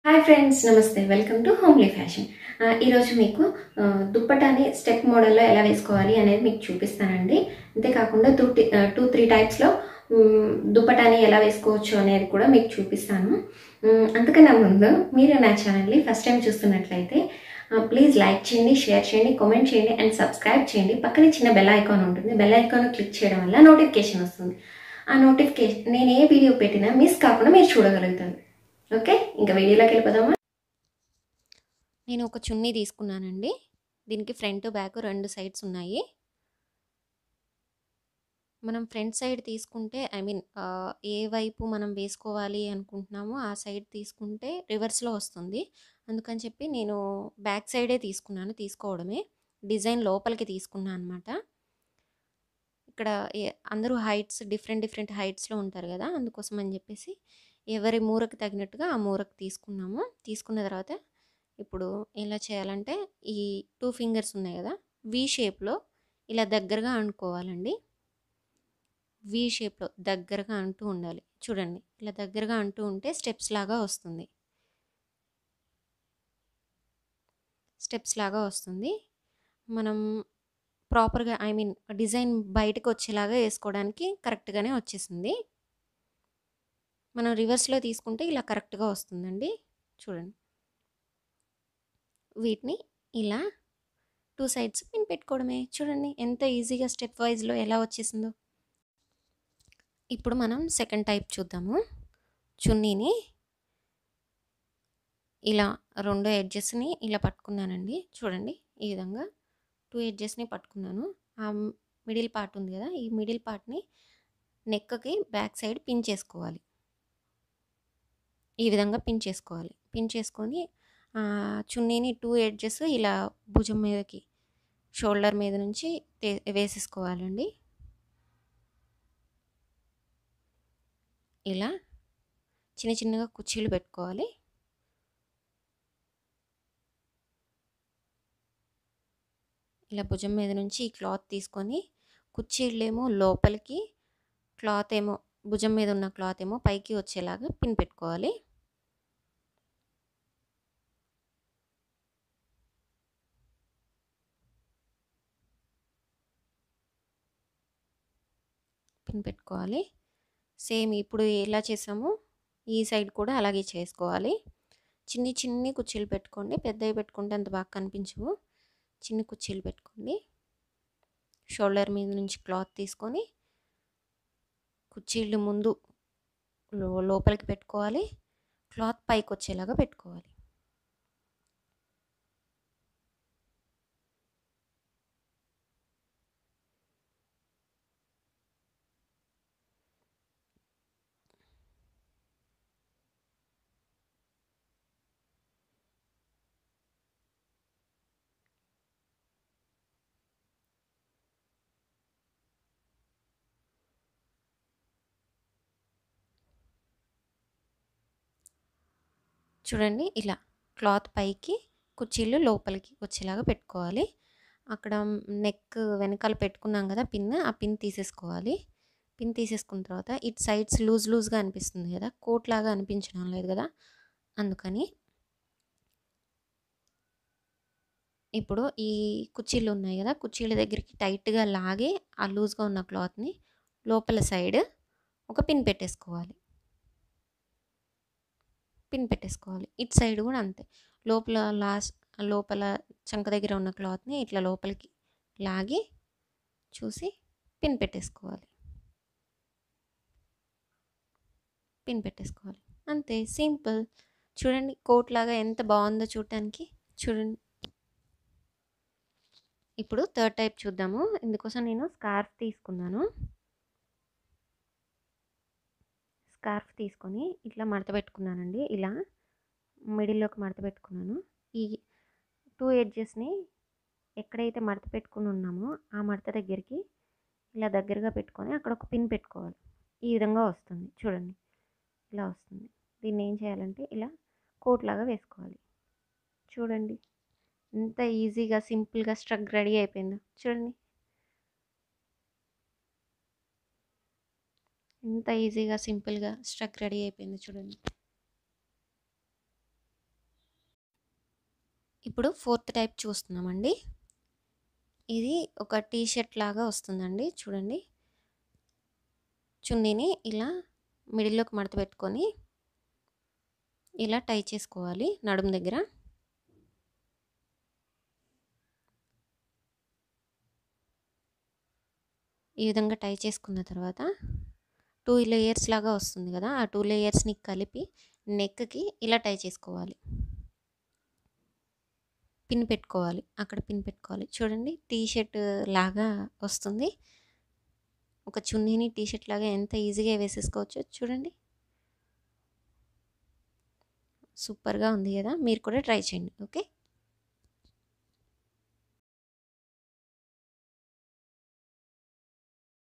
hi friends నమస్తే welcome to homely fashion ఆ, ఈరోజు మీకు ఆ, దుప్పటాని స్టెప్ మోడల్లో ఎలా వేసుకోవాలి అనేది మీకు చూపిస్తానండి అంతేకాకుండా టూ టి- ఆ, టూ త్రీ టైప్స్లో మ్, దుప్పటాని ఎలా వేసుకోవచ్చు అనేది కూడా మీకు చూపిస్తాను మ్, అంతకన్నా ముందు మీరు నా ఛానల్ని ఫస్ట్ టైం చూస్తున్నట్లయితే ఆ, ప్లీజ్ లైక్ చేయండి షేర్ చేయండి కామెంట్ చేయండి అండ్ సబ్స్క్రైబ్ చేయండి పక్కనే చిన్న బెల్ ఐకాన్ ఉంటుంది బెల్ ఐకాన్ క్లిక్ చేయడం వల్ల నోటిఫికేషన్ వస్తుంది ఆ నోటిఫికేషన్ నేను ఏ వీడియో పెట్టినా మిస్ కాకుండా మీరు చూడగలుగుతారు ఓకే ఇంకా వీడియోలోకి వెళ్ళిపోదామా నేను ఒక చున్నీ తీసుకున్నానండి దీనికి ఫ్రంట్ బ్యాక్ రెండు సైడ్స్ ఉన్నాయి మనం ఫ్రంట్ సైడ్ తీసుకుంటే ఐ మీన్ ఏ వైపు మనం వేసుకోవాలి అనుకుంటున్నామో ఆ సైడ్ తీసుకుంటే రివర్స్లో వస్తుంది అందుకని చెప్పి నేను బ్యాక్ సైడే తీసుకున్నాను తీసుకోవడమే డిజైన్ లోపలికి తీసుకున్నాను అనమాట ఇక్కడ ఏ- అందరూ హైట్స్ డిఫరెంట్ డిఫరెంట్ హైట్స్లో ఉంటారు కదా అందుకోసం అని చెప్పేసి ఎవరి మూరకు తగినట్టుగా ఆ మూరకు తీసుకున్నాము తీసుకున్న తర్వాత ఇప్పుడు ఎలా చేయాలంటే ఈ టూ ఫింగర్స్ ఉన్నాయి కదా వి షేప్లో ఇలా దగ్గరగా అనుకోవాలండి వి షేప్లో దగ్గరగా అంటూ ఉండాలి చూడండి ఇలా దగ్గరగా అంటూ ఉంటే స్టెప్స్ లాగా వస్తుంది స్టెప్స్ లాగా వస్తుంది మనం ప్రాపర్గా ఐ మీన్ డిజైన్ బయటకు వచ్చేలాగా వేసుకోవడానికి కరెక్ట్గానే వచ్చేసింది మనం రివర్స్లో తీసుకుంటే ఇలా కరెక్ట్గా వస్తుందండి చూడండి వీటిని ఇలా టూ సైడ్స్ పిన్ పెట్టుకోవడమే చూడండి ఎంత ఈజీగా స్టెప్ వైజ్లో ఎలా వచ్చేసిందో ఇప్పుడు మనం సెకండ్ టైప్ చూద్దాము చున్నీని ఇలా రెండు ఎడ్జెస్ని ఇలా పట్టుకున్నానండి చూడండి ఈ విధంగా టూ ఎడ్జెస్ని పట్టుకున్నాను ఆ మిడిల్ పార్ట్ ఉంది కదా ఈ మిడిల్ పార్ట్ని నెక్కి బ్యాక్ సైడ్ పిన్ చేసుకోవాలి ఈ విధంగా పిన్ చేసుకోవాలి పిన్ చేసుకొని ఆ, చున్నీని టూ ఎడ్జెస్ ఇలా భుజం మీదకి షోల్డర్ మీద నుంచి తే- వేసేసుకోవాలండి ఇలా చిన్న చిన్నగా కుర్చీలు పెట్టుకోవాలి ఇలా భుజం మీద నుంచి ఈ క్లాత్ తీసుకొని కుర్చీళ్ళేమో లోపలికి క్లాత్ ఏమో భుజం మీద ఉన్న క్లాత్ ఏమో పైకి వచ్చేలాగా పిన్ పెట్టుకోవాలి పిన్ పెట్టుకోవాలి సేమ్ ఇప్పుడు ఎలా చేసామో ఈ సైడ్ కూడా అలాగే చేసుకోవాలి చిన్ని చిన్ని కుర్చీలు పెట్టుకోండి పెద్దవి పెట్టుకుంటే అంత బాగా కనిపించవు చిన్ని కుర్చీలు పెట్టుకోండి షోల్డర్ మీద నుంచి క్లాత్ తీసుకొని కుర్చీళ్ళు ముందు లో- లోపలికి పెట్టుకోవాలి క్లాత్ పైకి వచ్చేలాగా పెట్టుకోవాలి చూడండి ఇలా క్లాత్ పైకి కుర్చీలు లోపలికి వచ్చేలాగా పెట్టుకోవాలి అక్కడ నెక్ వెనకాల పెట్టుకున్నాం కదా పిన్ ఆ పిన్ తీసేసుకోవాలి పిన్ తీసేసుకున్న తర్వాత ఇటు సైడ్స్ లూజ్ లూజ్గా అనిపిస్తుంది కదా కోట్ లాగా అనిపించడం లేదు కదా అందుకని ఇప్పుడు ఈ కుర్చీలు ఉన్నాయి కదా కుర్చీల దగ్గరికి టైట్గా లాగి ఆ లూజ్గా ఉన్న క్లాత్ని లోపల సైడ్ ఒక పిన్ పెట్టేసుకోవాలి పిన్ పెట్టేసుకోవాలి ఇటు సైడ్ కూడా అంతే లోపల లాస్ట్ లోపల చంక దగ్గర ఉన్న క్లాత్ని ఇట్లా లోపలికి లాగి చూసి పిన్ పెట్టేసుకోవాలి పిన్ పెట్టేసుకోవాలి అంతే సింపుల్ చూడండి కోట్ లాగా ఎంత బాగుందో చూడటానికి చూడండి ఇప్పుడు థర్డ్ టైప్ చూద్దాము ఇందుకోసం నేను స్కార్ఫ్ తీసుకున్నాను స్కార్ఫ్ తీసుకొని ఇట్లా మడత పెట్టుకున్నానండి ఇలా మిడిల్లోకి మడత పెట్టుకున్నాను ఈ టూ ఎడ్జెస్ని ఎక్కడైతే మడత పెట్టుకుని ఉన్నామో ఆ మడత దగ్గరికి ఇలా దగ్గరగా పెట్టుకొని అక్కడ ఒక పిన్ పెట్టుకోవాలి ఈ విధంగా వస్తుంది చూడండి ఇలా వస్తుంది దీన్ని ఏం చేయాలంటే ఇలా కోట్ లాగా వేసుకోవాలి చూడండి ఎంత ఈజీగా సింపుల్గా స్ట్రక్ రెడీ అయిపోయిందో చూడండి ఎంత ఈజీగా సింపుల్గా స్ట్రక్ రెడీ అయిపోయింది చూడండి ఇప్పుడు ఫోర్త్ టైప్ చూస్తున్నామండి ఇది ఒక టీ షర్ట్ లాగా వస్తుందండి చూడండి చున్నీని ఇలా మిడిల్లోకి మడత పెట్టుకొని ఇలా టై చేసుకోవాలి నడుము దగ్గర ఈ విధంగా టై చేసుకున్న తర్వాత టూ లేయర్స్ లాగా వస్తుంది కదా ఆ టూ లేయర్స్ని కలిపి నెక్కి ఇలా టై చేసుకోవాలి పిన్ పెట్టుకోవాలి అక్కడ పిన్ పెట్టుకోవాలి చూడండి టీ షర్ట్ లాగా వస్తుంది ఒక చున్నీని టీ షర్ట్ లాగా ఎంత ఈజీగా వేసేసుకోవచ్చో చూడండి సూపర్గా ఉంది కదా మీరు కూడా ట్రై చేయండి ఓకే